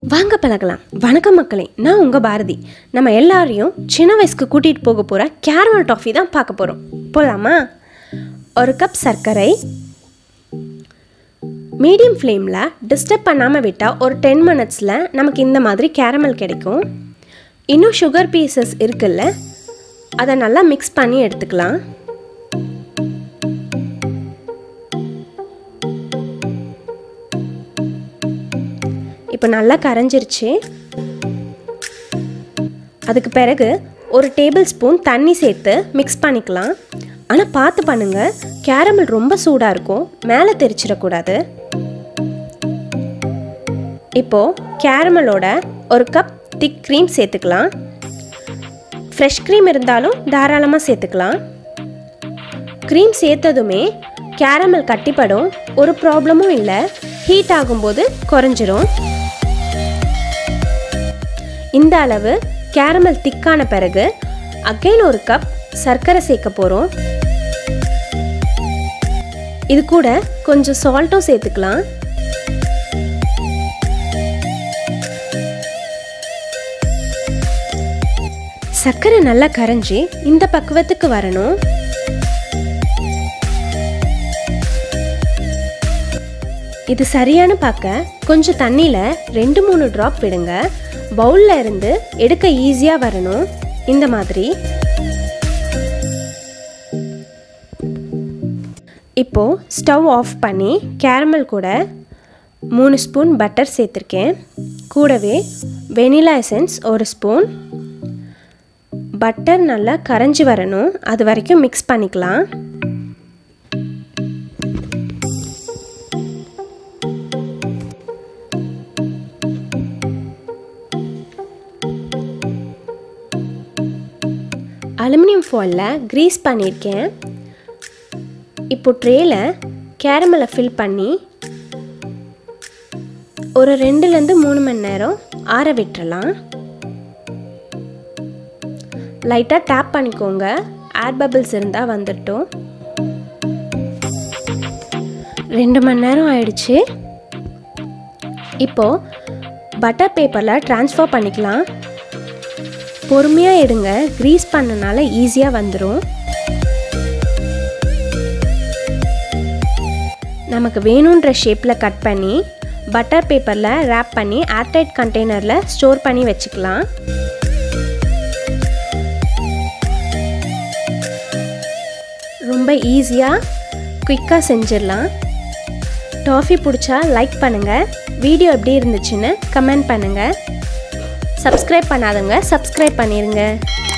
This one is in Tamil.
வாங்க பழகலாம் வணக்கம் மக்களே நான் உங்கள் பாரதி நம்ம எல்லாரையும் சின்ன வயசுக்கு கூட்டிகிட்டு போக போகிற கேரமல் டாஃபி தான் பார்க்க போகிறோம் போகலாமா ஒரு கப் சர்க்கரை மீடியம் ஃப்ளேமில் டிஸ்டர்ப் பண்ணாமல் விட்டால் ஒரு டென் மினிட்ஸில் நமக்கு இந்த மாதிரி கேரமல் கிடைக்கும் இன்னும் சுகர் பீசஸ் இருக்குல்ல அதை நல்லா மிக்ஸ் பண்ணி எடுத்துக்கலாம் இப்போ நல்லா கரைஞ்சிருச்சு அதுக்கு பிறகு ஒரு டேபிள் ஸ்பூன் தண்ணி சேர்த்து மிக்ஸ் பண்ணிக்கலாம் ஆனால் பார்த்து பண்ணுங்கள் கேரமல் ரொம்ப சூடாக இருக்கும் மேலே தெரிச்சிடக்கூடாது இப்போது கேரமலோட ஒரு கப் திக் க்ரீம் சேர்த்துக்கலாம் ஃப்ரெஷ் க்ரீம் இருந்தாலும் தாராளமாக சேர்த்துக்கலாம் க்ரீம் சேர்த்ததுமே கேரமல் கட்டிப்படும் ஒரு ப்ராப்ளமும் இல்லை ஹீட் ஆகும்போது குறைஞ்சிரும் இந்த அளவு கேரமல் திக்கான பிறகு அகைன் ஒரு கப் சர்க்கரை சேர்க்க போகிறோம் இது கூட கொஞ்சம் சால்ட்டும் சேர்த்துக்கலாம் சர்க்கரை நல்லா கரைஞ்சி இந்த பக்குவத்துக்கு வரணும் இது சரியான பார்க்க கொஞ்சம் தண்ணியில் ரெண்டு மூணு ட்ராப் விடுங்க பவுலில் இருந்து எடுக்க ஈஸியாக வரணும் இந்த மாதிரி இப்போது ஸ்டவ் ஆஃப் பண்ணி கேரமல் கூட மூணு ஸ்பூன் பட்டர் சேர்த்துருக்கேன் கூடவே வெனிலா எசன்ஸ் ஒரு ஸ்பூன் பட்டர் நல்லா கரைஞ்சி வரணும் அது வரைக்கும் மிக்ஸ் பண்ணிக்கலாம் அலுமினியம் ஃபாயிலில் க்ரீஸ் பண்ணியிருக்கேன் இப்போ ட்ரேயில் கேரமலை ஃபில் பண்ணி ஒரு ரெண்டுலேருந்து மூணு மணி நேரம் ஆற விட்டுறலாம் லைட்டாக டேப் பண்ணிக்கோங்க ஏர் பபிள்ஸ் இருந்தால் வந்துட்டோம் ரெண்டு மணி நேரம் ஆயிடுச்சு இப்போது பட்டர் பேப்பரில் ட்ரான்ஸ்ஃபர் பண்ணிக்கலாம் பொறுமையாக எடுங்க க்ரீஸ் பண்ணனால ஈஸியாக வந்துடும் நமக்கு வேணுன்ற ஷேப்பில் கட் பண்ணி பட்டர் பேப்பரில் ரேப் பண்ணி ஏர்டைட் கண்டெய்னரில் ஸ்டோர் பண்ணி வச்சுக்கலாம் ரொம்ப ஈஸியாக குயிக்காக செஞ்சிடலாம் டாஃபி பிடிச்சா லைக் பண்ணுங்கள் வீடியோ எப்படி இருந்துச்சுன்னு கமெண்ட் பண்ணுங்கள் சப்ஸ்கிரைப் பண்ணாதவங்க சப்ஸ்கிரைப் பண்ணிடுங்க